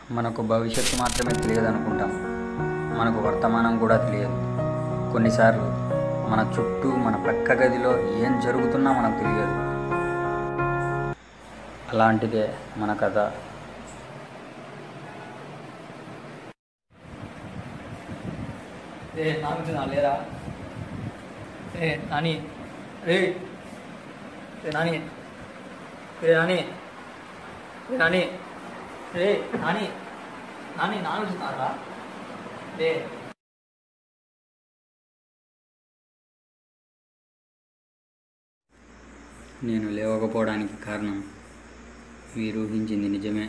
మనకు భవిష్యత్తు మాత్రమే తెలియదు అనుకుంటాం మనకు వర్తమానం కూడా తెలియదు కొన్నిసార్లు మన చుట్టూ మన పక్క గదిలో ఏం జరుగుతున్నా మనకు తెలియదు అలాంటిదే మన కథ ఏ నాగుతున్నా లేరా ఏ నాని రే రే నాని రే నాని రే నాని రే నాని నాని నానుతున్నారా రే నేను లేవకపోవడానికి కారణం మీరు ఊహించింది నిజమే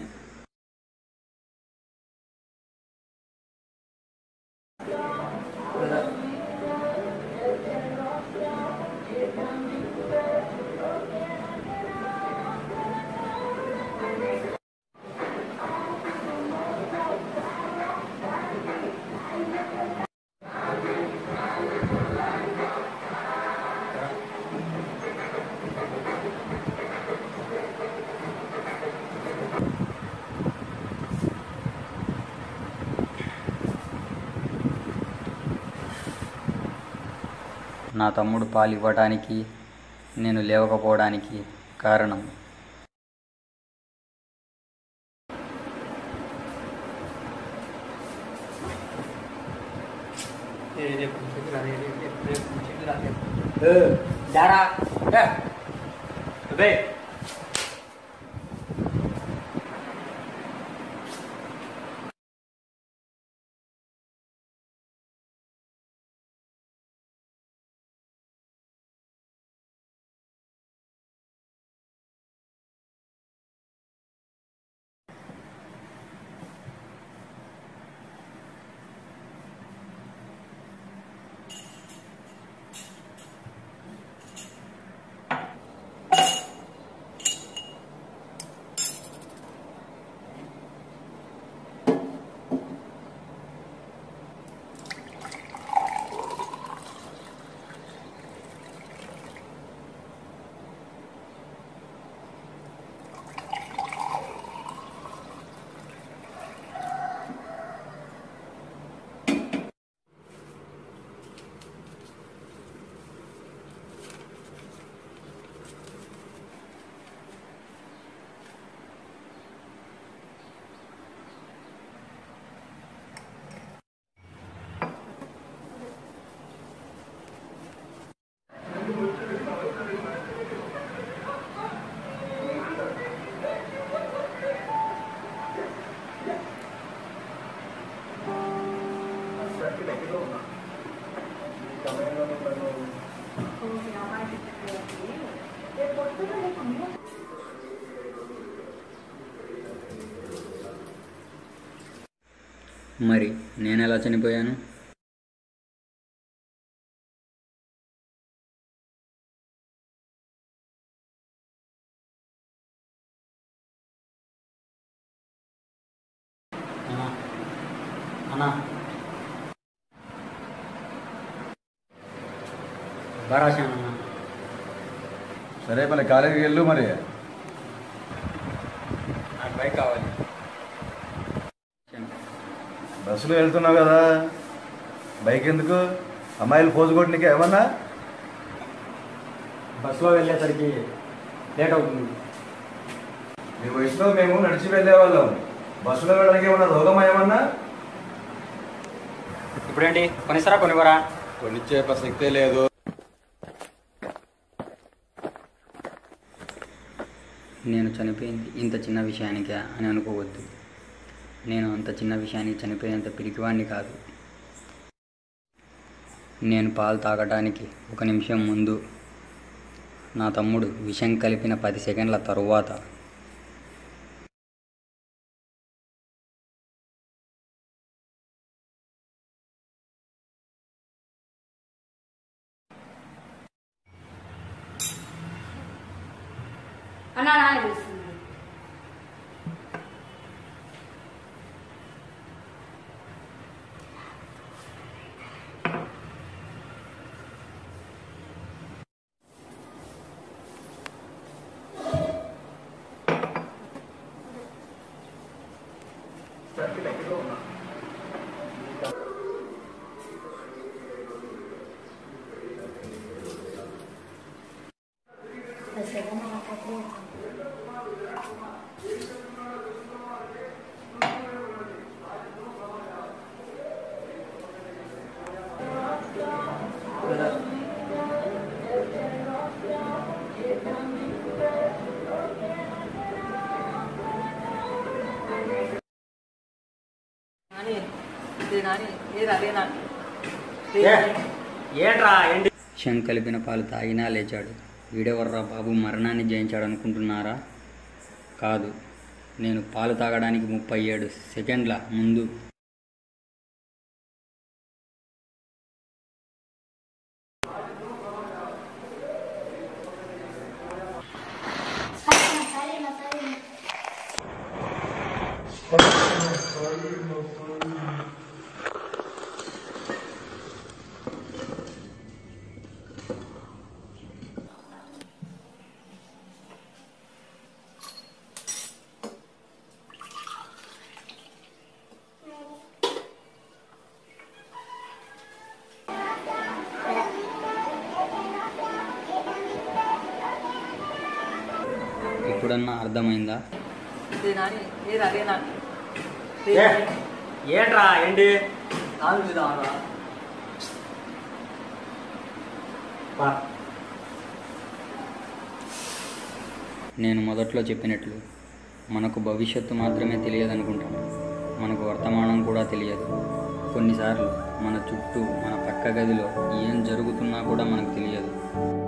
నా తమ్ముడు పాలు ఇవ్వడానికి నేను లేవకపోవడానికి కారణం రే రేపు చెప్పురా రే రే రేపు రేపు చెప్పురా రేపు ఏ దారా ఏ అబే మరి నేను ఎలా చనిపోయాను అన్నా అన్నా బారాశానన్నా సరే మరి కాలేజీకి వెళ్ళు మరి నాకు బైక్ కావాలి బస్సులో వెళ్తున్నావు కదా బైక్ ఎందుకు అమ్మాయిలు పోజు కొట్టడానికి ఏమన్నా బస్సులో వెళ్ళేసరికి లేట్ అవుతుంది నీ వయసులో మేము నడిచి వెళ్ళేవాళ్ళం బస్సులో వెళ్ళడానికి ఏమన్నా రోగమా ఏమన్నా ఇప్పుడేంటి కొనిస్తారా కొనివరా కొనిచ్చే ప్రసక్తే లేదు నేను చనిపోయింది ఇంత చిన్న విషయానికే అని అనుకోవద్దు నేను అంత చిన్న విషయానికి చనిపోయేంత పిరికివాణ్ణి కాదు నేను పాలు తాగడానికి ఒక నిమిషం ముందు నా తమ్ముడు విషం కలిపిన పది సెకండ్ల తరువాత అన్నా నాన్న పిలుస్తున్నాడు నాని ఇది నాని ఏది అదే నాని ఏంట్రా ఏంటి క్షం కలిపిన పాలు తాగినా లేచాడు వీడెవర్రా బాబు మరణాన్ని జయించాడు అనుకుంటున్నారా కాదు నేను పాలు తాగడానికి ముప్పై ఏడు సెకండ్ల ముందు ఇప్పుడన్నా అర్థమైందా ఇది నాని ఏది అదే నాని ఏ, ఏంట్రా ఏంటి నాలుగు విధాలు బా, నేను మొదట్లో చెప్పినట్లు మనకు భవిష్యత్తు మాత్రమే తెలియదు అనుకుంటాం మనకు వర్తమానం కూడా తెలియదు కొన్నిసార్లు మన చుట్టూ మన పక్క గదిలో ఏం జరుగుతున్నా కూడా మనకు తెలియదు